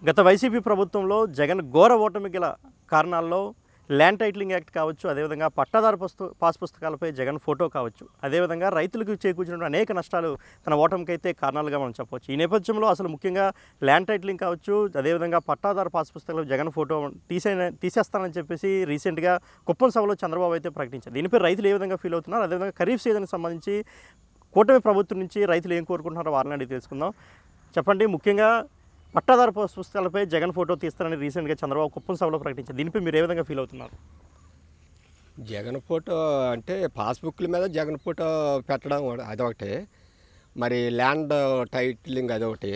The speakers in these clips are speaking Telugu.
గత వైసీపీ ప్రభుత్వంలో జగన్ ఘోర ఓటమి గల కారణాల్లో ల్యాండ్ టైటిలింగ్ యాక్ట్ కావచ్చు అదేవిధంగా పట్టాదారు పుస్తక పాస్ పుస్తకాలపై జగన్ ఫోటో కావచ్చు అదేవిధంగా రైతులకు చేకూర్చిన అనేక నష్టాలు తన ఓటమికి అయితే కారణాలుగా మనం చెప్పవచ్చు ఈ నేపథ్యంలో అసలు ముఖ్యంగా ల్యాండ్ టైటిలింగ్ కావచ్చు అదేవిధంగా పట్టాదారు పాస్ పుస్తకాలు జగన్ ఫోటో తీసే తీసేస్తానని చెప్పేసి రీసెంట్గా కుప్పం సభలో చంద్రబాబు అయితే ప్రకటించారు దీనిపై రైతులు ఏ విధంగా ఫీల్ అవుతున్నారు అదేవిధంగా ఖరీఫ్ సీజన్కి సంబంధించి కూటమి ప్రభుత్వం నుంచి రైతులు ఏం కోరుకుంటున్నారో వారిని అడిగి తెలుసుకుందాం చెప్పండి ముఖ్యంగా పట్టాదారు పాస్ పుస్తకాలపై జగన్ ఫోటో తీస్తారని రీసెంట్గా చంద్రబాబు కుప్పం సభలో ప్రకటించారు దీనిపై మీరు ఏ విధంగా ఫీల్ అవుతున్నారు జగన్ ఫోటో అంటే పాస్బుక్ల మీద జగన్ ఫోటో పెట్టడం ఒకటి- అదొకటి మరి ల్యాండ్ టైటిలింగ్ అదొకటి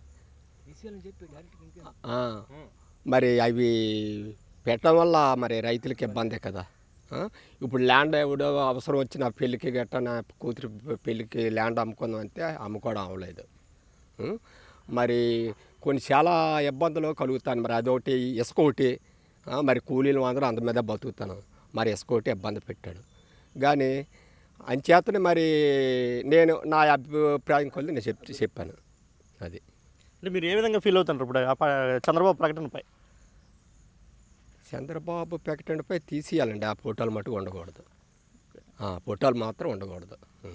ఆ, మరి అవి పెట్టడం వల్ల మరి రైతులకి ఇబ్బందే కదా ఆ, ఇప్పుడు ల్యాండ్ ఎవడో అవసరం వచ్చిన పెళ్ళికి గట్ట నా కూతురు పెళ్ళికి ల్యాండ్ అమ్ముకుందాం అంటే అమ్ముకోవడం అవ్వలేదు ఆ, మరి కొన్ని చాలా ఇబ్బందులు కలుగుతాను మరి అదొకటి ఇసుక ఒకటి ఆ, మరి కూలీలు మాత్రం అంత మీద బతుకుతాను మరి ఇసుక ఒకటి ఇబ్బంది పెట్టాడు కానీ అంచేతనే మరి నేను నా అభిప్రాయం కొద్ది నేను చెప్ చెప్పాను అది అంటే మీరు ఏ విధంగా ఫీల్ అవుతున్నారు ఇప్పుడు ఆ ప- చంద్రబాబు ప్రకటనపై చంద్రబాబు ప్రకటనపై తీసేయాలండి ఆ ఫోటోలు మటుకు ఉండకూడదు ఆ ఫోటోలు మాత్రం ఉండకూడదు ఉం.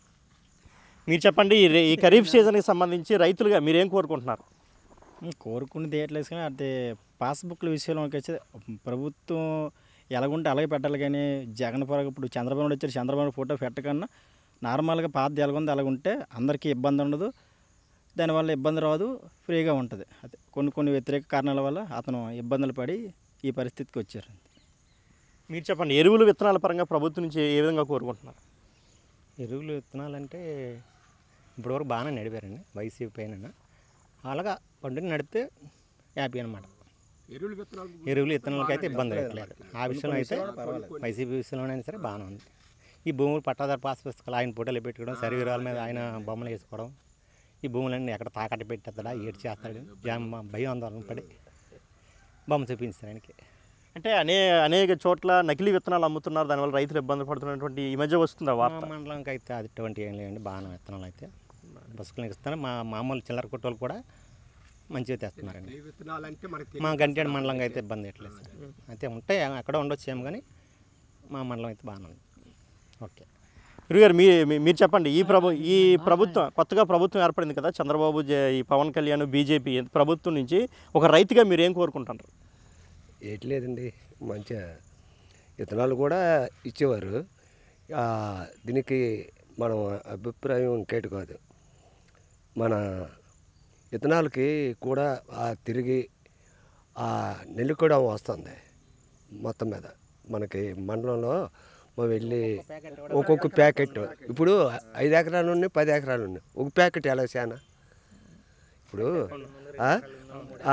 మీరు చెప్పండి ఈ రే- ఈ ఖరీఫ్ సీజన్కి సంబంధించి రైతులుగా మీరేం కోరుకుంటున్నారు కోరుకునేది ఏట్లేదు కానీ అంటే పాస్బుక్ల విషయంలోకి వచ్చి ప్రభుత్వం ఎలాగుంటే అలాగే పెట్టాలి కానీ జగన్ పరంగా ఇప్పుడు చంద్రబాబు నాయుడు వచ్చారు చంద్రబాబు నాయుడు ఫోటో పెట్టకన్నా నార్మల్గా పాత ఎలాగుంది అలాగుంటే అందరికీ ఇబ్బంది ఉండదు దానివల్ల ఇబ్బంది రాదు ఫ్రీగా ఉంటుంది అదే కొన్ని కొన్ని వ్యతిరేక కారణాల వల్ల అతను ఇబ్బందులు పడి ఈ పరిస్థితికి వచ్చారు మీరు చెప్పండి ఎరువులు విత్తనాల పరంగా ప్రభుత్వం నుంచి ఏ విధంగా కోరుకుంటున్నారు ఎరువులు విత్తనాలంటే ఇప్పటివరకు బాగానే నడిపారండి వైసీపీ పైన అలాగా పండుగ నడిపితే హ్యాపీ అనమాట ఎరువులు విత్తనాలకి అయితే ఇబ్బంది పెట్టలేదు ఆ విషయంలో అయితే వైసీపీ విషయంలోనైనా సరే బాగానే ఉంది ఈ భూములు పట్టాదారు పాస్ పుస్తకాలు ఆయన ఫోటోలు పెట్టుకోవడం శరీరాల మీద ఆయన బొమ్మలు వేసుకోవడం ఈ భూములన్నీ ఎక్కడ తాకట్టు పెట్టేస్తాడా ఏడు చేస్తాడు జామ భయం ఆందోళన పడి బొమ్మ చూపించారు ఆయనకి అంటే అనే అనేక చోట్ల నకిలీ విత్తనాలు అమ్ముతున్నారు దానివల్ల రైతులు ఇబ్బంది పడుతున్నటువంటి ఈ మధ్య వస్తుందా మా వార్త మండలంకి అయితే అది అటువంటి ఏం లేదండి బాగానే విత్తనాలు అయితే బస్సులకు ఇస్తాను మా మామూలు చిల్లర కొట్టోళ్ళు కూడా మంచిగా తెస్తున్నారండి ఈ విత్తనాలంటే మనకి మా గంటేడు మండలంకి అయితే ఇబ్బంది ఎట్లేదు సార్ అయితే ఉంటాయి అక్కడ ఉండొచ్చు ఏమో కానీ మా మండలం అయితే బాగానే ఉంది ఓకే గురుగారు మీ మీ- మీరు చెప్పండి ఈ ప్రభు ఈ ప్రభుత్వం కొత్తగా ప్రభుత్వం ఏర్పడింది కదా చంద్రబాబు జే- ఈ పవన్ కళ్యాణ్ బీజేపీ ప్రభుత్వం నుంచి ఒక రైతుగా మీరు ఏం కోరుకుంటున్నారు ఏట్లేదండి మంచిగా విత్తనాలు కూడా ఇచ్చేవారు ఆ, దీనికి మనం అభిప్రాయం ఇంకేటి కాదు మన విత్తనాలకి కూడా ఆ తిరిగి ఆ నెల్లి కూడా వస్తుంది మొత్తం మీద మనకి మండలంలో మనం వెళ్ళి ఒక్కొక్క ప్యాకెట్ ఇప్పుడు ఐదు ఎకరాలు ఉన్నాయి పది ఎకరాలు ఉన్నాయి ఒక ప్యాకెట్ ఎలా చాలా ఇప్పుడు ఆ, ఆ,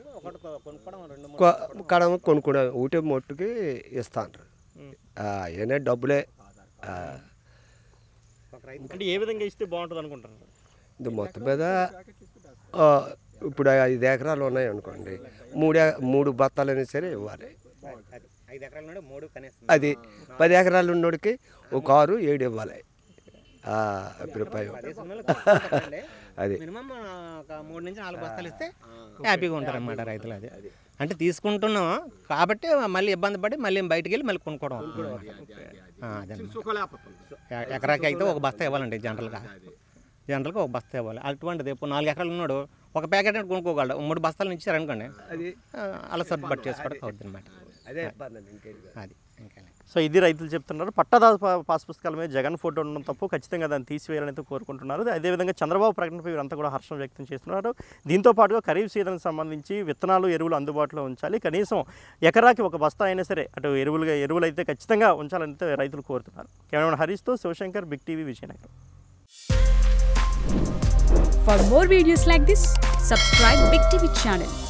కొ- కడమ కొనుక్కునే ఒకటే మొట్టుకి ఇస్తాను ఏనే డబ్బులే ఆ, అంటే ఏ విధంగా ఇస్తే బాగుంటుంది అనుకుంటున్నారు ఇది మొత్తం మీద ఆ, ఇప్పుడు ఐదు ఎకరాలు ఉన్నాయి అనుకోండి మూడు ఎ- మూడు బత్తాలు అయినా సరే ఇవ్వాలి ఐదు ఎకరాల నుండి మూడు కనీసం అది పది ఎకరాలు ఉన్నోడికి ఒక ఆరు ఏడు ఇవ్వాలి ఆ, అభిప్రాయం అది మినిమం ఒక మూడు నుంచి నాలుగు బస్తాలు ఇస్తే హ్యాపీగా ఉంటారు అన్నమాట రైతులు అది అంటే తీసుకుంటున్నాం కాబట్టి మళ్ళీ ఇబ్బంది పడి మళ్ళీ బయటికి వెళ్ళి మళ్ళీ కొనుక్కోవడం ఆ, అదన్నమాట. ఎ- ఎకరాకి అయితే ఒక బస్తా ఇవ్వాలండి జనరల్గా జనరల్గా ఒక బస్తా ఇవ్వాలి అటువంటిది ఇప్పుడు నాలుగు ఎకరాలు ఉన్నాడు ఒక ప్యాకెట్ అంటే కొనుక్కోగలడు మూడు బస్తాలు ఇచ్చారనుకోండి అది ఆ, అలా సర్దుబాటు చేసుకోవడం అవుతుంది అనమాట అదే ఇబ్బంది అండి, ఇంకేం కాదు. అది ఇంకా సో ఇది రైతులు చెప్తున్నారు పట్టాదారు పా- పాస్ పుస్తకాల మీద జగన్ ఫోటో ఉండడం తప్పు ఖచ్చితంగా దాన్ని తీసివేయాలని అయితే కోరుకుంటున్నారు అదేవిధంగా చంద్రబాబు ప్రకటనపై వీరంతా కూడా హర్షం వ్యక్తం చేస్తున్నారు దీంతో పాటుగా ఖరీఫ్ సీజన్కి సంబంధించి విత్తనాలు ఎరువులు అందుబాటులో ఉంచాలి కనీసం ఎకరాకి ఒక బస్తా అయినా సరే అటు ఎరువులుగా ఎరువులు అయితే ఖచ్చితంగా ఉంచాలని అయితే రైతులు కోరుతున్నారు కెమెరామెన్ హరీష్తో Shivshankar big TV Vizianagaram For more videos like this, subscribe Big TV channel